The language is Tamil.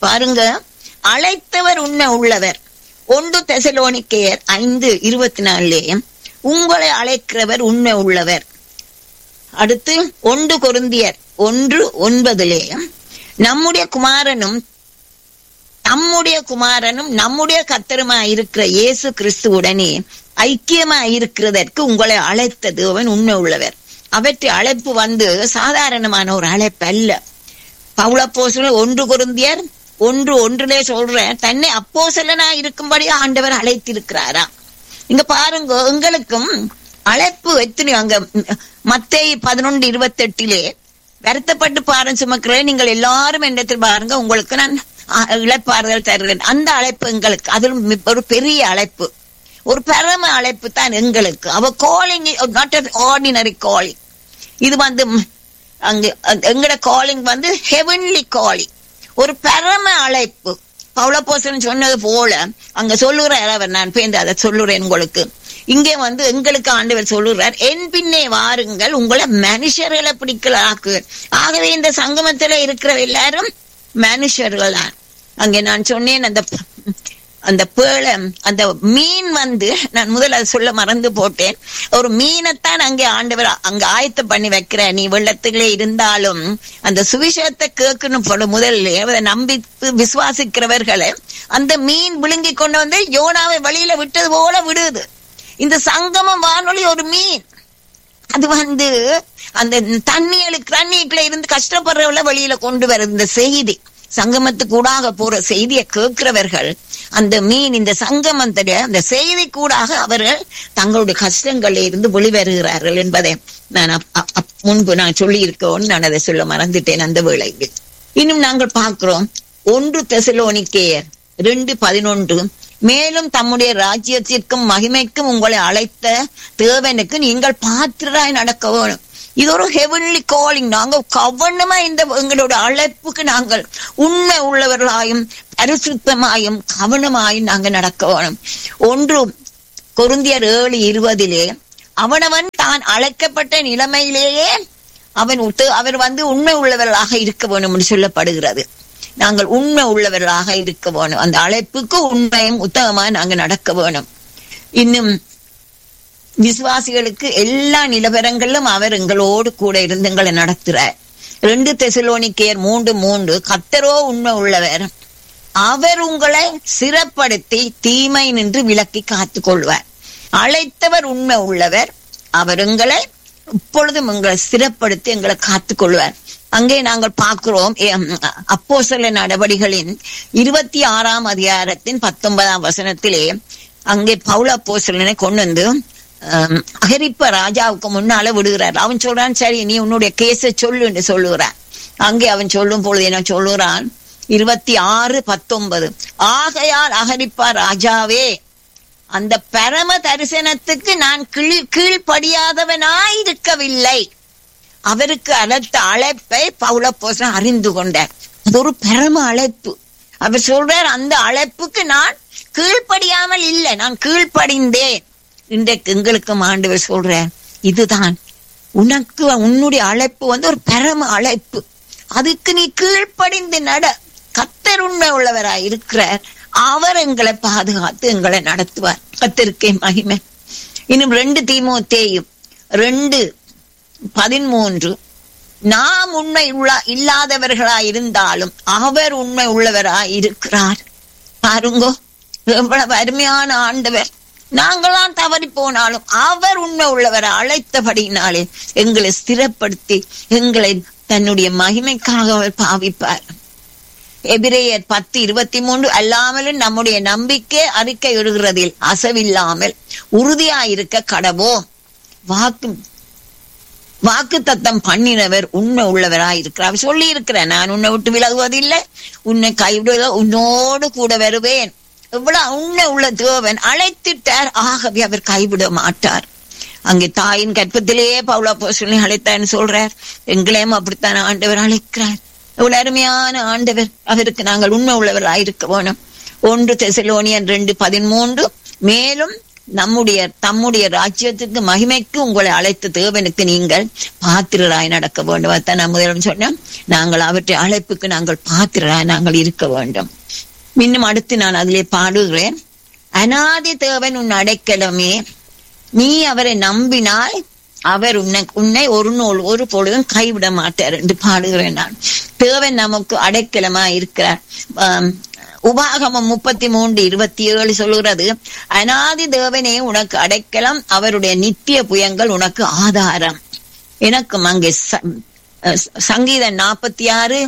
பாருங்க அழைத்தவர் உண்மை உள்ளவர் ஒன்று தெசலோனிக்கேயர் ஐந்து இருபத்தி நாலுலே உங்களை அழைக்கிறவர் உண்மை உள்ளவர் அடுத்து ஒன்று கொருந்தியர் ஒன்று ஒன்பதிலே நம்முடைய குமாரனும் நம்முடைய குமாரனும் நம்முடைய கத்தருமா இருக்கிற இயேசு கிறிஸ்துவுடனே ஐக்கியமா இருக்கிறதற்கு உங்களை அழைத்த தேவன் உண்மை உள்ளவர் அவற்றை அழைப்பு வந்து சாதாரணமான ஒரு அழைப்பு அல்ல பவுளப்போசல் ஒன்று குருந்தியர் ஒன்று ஒன்றிலே சொல்ற தன்னை அப்போசலனா இருக்கும்படி ஆண்டவர் அழைத்திருக்கிறாரா இங்க பாருங்க எங்களுக்கும் அழைப்பு எத்தனையோ அங்க மத்தேயு பதினொன்று இருபத்தி எட்டிலே வருத்தப்பட்டு பாரம் சுமக்கிற நீங்கள் எல்லாரும் என்னத்தில் பாருங்க உங்களுக்கு நான் அ- இளைப்பாறுதல் தருகிறேன் அந்த அழைப்பு எங்களுக்கு அதிலும் மி- ஒரு பெரிய அழைப்பு ஒரு பரம அழைப்பு தான் எங்களுக்கு அவ காலிங் நாட் ஆர்டினரி காலிங் இது வந்து ம், அங்க அ- எங்கட காலிங் வந்து ஹெவன்லி காலிங் ஒரு பரம அழைப்பு பவுளப்போசன் சொன்னது போல அங்க சொல்லுறார் அவர் நான் பேந்து அதை சொல்லுறேன் உங்களுக்கு இங்கே வந்து எங்களுக்கு ஆண்டவர் சொல்லுறார் என் பின்னே வாருங்கள் உங்களை மனுஷர்களை பிடிக்கலாக்கு ஆகவே இந்த சங்கமத்துல இருக்கிற எல்லாரும் மனுஷர்களா அங்கே நான் சொன்னேன் அந்த அந்த பேழை அந்த மீன் வந்து நான் முதல்ல அதை சொல்ல மறந்து போட்டேன் ஒரு மீனைத்தான் அங்கே ஆண்டவர் அங்க ஆயத்தம் பண்ணி வைக்கிற நீ வெள்ளத்துக்குள்ளே இருந்தாலும் அந்த சுவிசேஷத்தை கேட்கணும் போல முதல்ல அதை நம்பி விசுவாசிக்கிறவர்களை அந்த மீன் விழுங்கி கொண்டு வந்து யோனாவை வழியில விட்டது போல விடுது இந்த சங்கமம் வானொலி ஒரு மீன் அது வந்து அந்த தண்ணிகளுக்கு தண்ணிக்குள்ள இருந்து கஷ்டப்படுறவள வெளியில கொண்டு வருது இந்த செய்தி சங்கமத்துக்கு கூடாக போற செய்தியை கேட்கிறவர்கள் அந்த மீன் இந்த சங்கமத்துல அந்த செய்தி கூடாக அவர்கள் தங்களுடைய கஷ்டங்கள்ல இருந்து வெளிவருகிறார்கள் என்பதை நான் அப்- அப்- அப்- முன்பு நான் சொல்லி இருக்கோன்னு நான் அதை சொல்ல மறந்துட்டேன் அந்த வேளையில் இன்னும் நாங்கள் பார்க்கிறோம் ஒன்று தெசலோனிக்கேயர் ரெண்டு பதினொன்று மேலும் தம்முடைய ராஜ்யத்திற்கும் மகிமைக்கும் உங்களை அழைத்த தேவனுக்கு நீங்கள் பாத்திரராய் நடக்க வேணும் இது ஒரு ஹெவன்லி காலிங் நாங்க கவனமா இந்த எங்களோட அழைப்புக்கு நாங்கள் உண்மை உள்ளவர்களாயும் பரிசுத்தமாயும் கவனமாயும் நாங்க நடக்க வேணும் ஒன்று கொருந்தியர் ஏழு இருபதிலே அவனவன் தான் அழைக்கப்பட்ட நிலைமையிலேயே அவன் உத்து- அவர் வந்து உண்மை உள்ளவர்களாக இருக்க வேணும் என்று சொல்லப்படுகிறது நாங்கள் உண்மை உள்ளவர்களாக இருக்க வேணும் அந்த அழைப்புக்கு உண்மையும் உத்தமமா நாங்க நடக்க வேணும் இன்னும் விசுவாசிகளுக்கு எல்லா நிலவரங்களிலும் அவர் எங்களோடு கூட இருந்து எங்களை நடத்துறார் ரெண்டு தெசலோனிக்கேயர் மூன்று மூன்று கத்தரோ உண்மை உள்ளவர் அவர் உங்களை சிறப்படுத்தி தீமை நின்று விலக்கி காத்துக் கொள்வார் அழைத்தவர் உண்மை உள்ளவர் அவர் எங்களை இப்பொழுதும் எங்களை சிறப்படுத்தி எங்களை காத்துக் கொள்வார் அங்கே நாங்கள் பார்க்கிறோம் அப்போ சில நடவடிகளின் இருபத்தி ஆறாம் அதிகாரத்தின் பத்தொன்பதாம் வசனத்திலே அங்கே பவுல அப்போஸ்தலனை கொண்டு வந்து ஆம், அகரிப்ப ராஜாவுக்கு முன்னால விடுகிறார் அவன் சொல்றான் சரி நீ உன்னுடைய கேஸ சொல்லுன்னு சொல்லுகிறான் அங்கே அவன் சொல்லும் பொழுது என்ன சொல்லுகிறான் இருபத்தி ஆறு பத்தொன்பது ஆகையால் அகரிப்பா ராஜாவே அந்த பரம தரிசனத்துக்கு நான் கீழ் கீழ்ப்படியாதவனாயிருக்கவில்லை அவருக்கு அழைத்த அழைப்பை பவுலப்போசன் அறிந்து கொண்டார் அது ஒரு பரம அழைப்பு அவர் சொல்றார் அந்த அழைப்புக்கு நான் கீழ்ப்படியாமல் இல்லை நான் கீழ்ப்படிந்தேன் இன்றைக்கு எங்களுக்கும் ஆண்டவர் சொல்றார் இதுதான் உனக்கு உன்னுடைய அழைப்பு வந்து ஒரு பரம அழைப்பு அதுக்கு நீ கீழ்ப்படிந்து நட கத்தர் உண்மை உள்ளவராய் இருக்கிறார் அவர் எங்களை பாதுகாத்து எங்களை நடத்துவார் கத்தருக்கே மகிமை இன்னும் ரெண்டு தீமோத்தேயும் ரெண்டு பதிமூன்று நாம் உண்மை உள்ள இல்லாதவர்களாய் இருந்தாலும் அவர் உண்மை உள்ளவராய் இருக்கிறார் பாருங்கோ எவ்வளவு அருமையான ஆண்டவர் நாங்களாம் தவறி போனாலும் அவர் உண்மை உள்ளவரை அழைத்தபடினாலே எங்களை ஸ்திரப்படுத்தி எங்களை தன்னுடைய மகிமைக்காக அவர் பாவிப்பார் எபிரேயர் பத்து இருபத்தி மூன்று அல்லாமலும் நம்முடைய நம்பிக்கை அறிக்கை இடுகிறதில் அசவில்லாமல் உறுதியாயிருக்க கடவோம் வாக்கு வாக்கு தத்தம் பண்ணினவர் உண்மை உள்ளவராய் இருக்கிறார் சொல்லி இருக்கிறேன் நான் உன்னை விட்டு விலகுவதில்லை உன்னை கைவிடுவதில்லை உன்னோடு கூட வருவேன் எவ்வளவு உண்மை உள்ள தேவன் அழைத்திட்டார் ஆகவே அவர் கைவிட மாட்டார் அங்கே தாயின் கற்பத்திலேயே பவுலா போசனை அழைத்தான்னு சொல்றார் எங்களையும் அப்படித்தான் ஆண்டவர் அழைக்கிறார் எவ்வளவு அருமையான ஆண்டவர் அவருக்கு நாங்கள் உண்மை உள்ளவர்களாய் இருக்க வேணும் ஒன்று தெசலோனியன் ரெண்டு பதிமூன்று மேலும் நம்முடைய தம்முடைய ராஜ்யத்துக்கு மகிமைக்கு உங்களை அழைத்த தேவனுக்கு நீங்கள் பாத்திரராய் நடக்க வேண்டும் அதான் நான் முதலில் சொன்னேன் நாங்கள் அவற்றை அழைப்புக்கு நாங்கள் பாத்திரராய் நாங்கள் இருக்க வேண்டும் இன்னும் அடுத்து நான் அதிலே பாடுகிறேன் அனாதி தேவன் உன் அடைக்கலமே நீ அவரை நம்பினால் அவர் உன்னை உன்னை ஒரு நூல் ஒரு பொழுதும் கைவிட மாட்டார் என்று பாடுகிறேன் நான் தேவன் நமக்கு அடைக்கலமா இருக்கிறார் ஆம், உபாகமம் முப்பத்தி மூன்று இருபத்தி ஏழு சொல்கிறது அனாதி தேவனே உனக்கு அடைக்கலம் அவருடைய நித்திய புயங்கள் உனக்கு ஆதாரம் எனக்கும் அங்கே ச- அஹ் சங்கீதம் நாற்பத்தி ஆறு